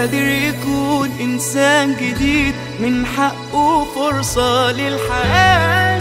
قادر يكون إنسان جديد من حقه فرصة للحياة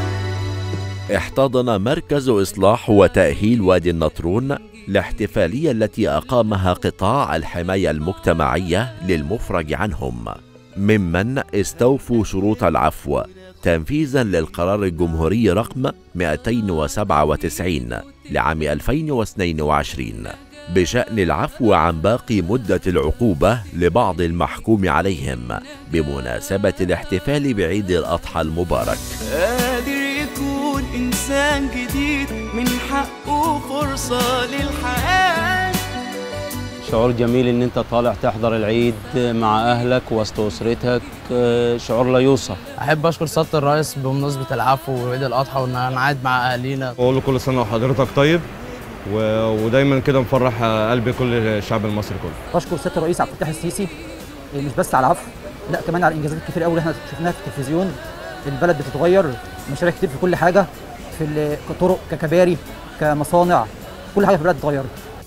احتضن مركز إصلاح وتأهيل وادي النطرون الاحتفالية التي أقامها قطاع الحماية المجتمعية للمفرج عنهم ممن استوفوا شروط العفو تنفيذا للقرار الجمهوري رقم 297 لعام 2022 بشأن العفو عن باقي مدة العقوبة لبعض المحكوم عليهم بمناسبة الاحتفال بعيد الأضحى المبارك قادر يكون إنسان جديد من حقه فرصة للحياة شعور جميل ان انت طالع تحضر العيد مع اهلك وسط اسرتك آه، شعور لا يوصف احب اشكر سياده الرئيس بمناسبه العفو وعيد الاضحى وان انا قاعد مع اهالينا بقول له كل سنه وحضرتك طيب و... ودايما كده مفرح قلب كل الشعب المصري كله بشكر سياده الرئيس عبد الفتاح السيسي مش بس على العفو لا كمان على الانجازات الكتير قوي اللي احنا شفناها في التلفزيون البلد بتتغير مشاريع كتير في كل حاجه في ال- كطرق ككباري كمصانع كل حاجه في البلد اتغيرت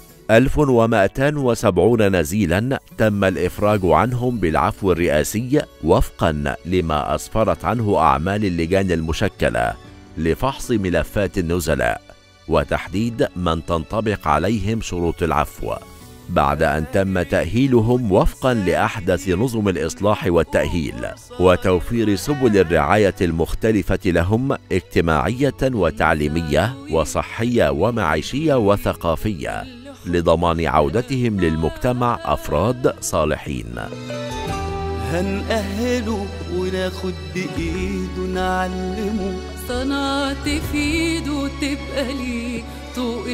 1270 نزيلا تم الإفراج عنهم بالعفو الرئاسي وفقا لما أسفرت عنه أعمال اللجان المشكلة لفحص ملفات النزلاء وتحديد من تنطبق عليهم شروط العفو بعد أن تم تأهيلهم وفقا لأحدث نظم الإصلاح والتأهيل وتوفير سبل الرعاية المختلفة لهم اجتماعية وتعليمية وصحية ومعيشية وثقافية لضمان عودتهم للمجتمع أفراد صالحين هنأهله وناخد بإيده نعلمه صنعت في ايده تبقى ليك طوق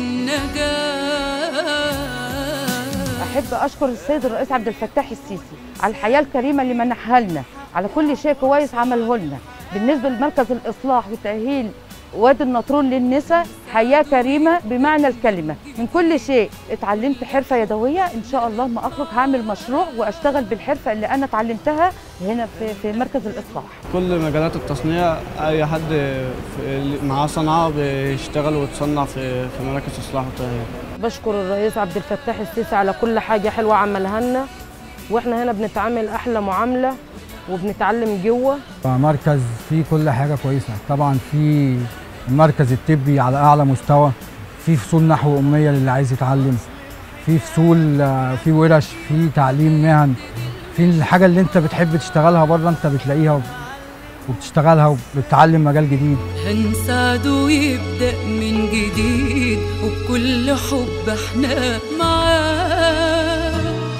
النجاة أحب أشكر السيد الرئيس عبد الفتاح السيسي على الحياة الكريمة اللي منحها لنا على كل شيء كويس عمله لنا بالنسبة لمركز الإصلاح وتأهيل وادي النطرون للنساء حياة كريمة بمعنى الكلمة من كل شيء اتعلمت حرفة يدوية إن شاء الله ما أخرج هعمل مشروع وأشتغل بالحرفة اللي أنا اتعلمتها هنا في, في مركز الإصلاح كل مجالات التصنيع اي حد في- معاه صنعه بيشتغل ويتصنع في في مراكز اصلاح وتأهيل بشكر الرئيس عبد الفتاح السيسي على كل حاجة حلوة عملها لنا وإحنا هنا بنتعامل أحلى معاملة وبنتعلم جوه مركز فيه كل حاجه كويسه طبعا في المركز الطبي على اعلى مستوى في فصول نحو اميه للي عايز يتعلم في فصول آه، في ورش في تعليم مهن في الحاجه اللي انت بتحب تشتغلها بره انت بتلاقيها وبتشتغلها وبتتعلم مجال جديد هنساعده يبدأ من جديد وبكل حب احنا معاه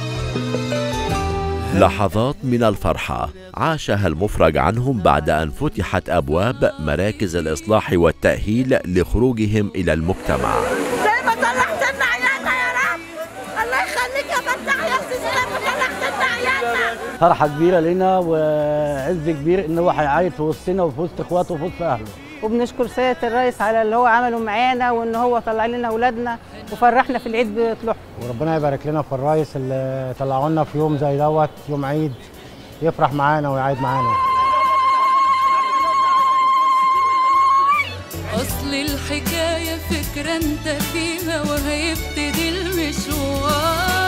لحظات من الفرحة عاشها المفرج عنهم بعد أن فتحت أبواب مراكز الإصلاح والتأهيل لخروجهم إلى المجتمع زي ما طلعت لنا عيالنا يا رب الله يخليك يا فتاح يا سيدي لما طلعت لنا عيالنا فرحه كبيره لنا وعز كبير ان هو هيعيد في وسطنا وفي وسط اخواته وفي وسط اهله وبنشكر سيادة الرئيس على اللي هو عمله معانا وإن هو طلع لنا أولادنا وفرحنا في العيد بطلوعهم وربنا يبارك لنا في الرئيس اللي طلعوا لنا في يوم زي دوت يوم عيد يفرح معانا ويعيد معانا أصل الحكاية فكرة أنت فيها وهيبتدي المشوار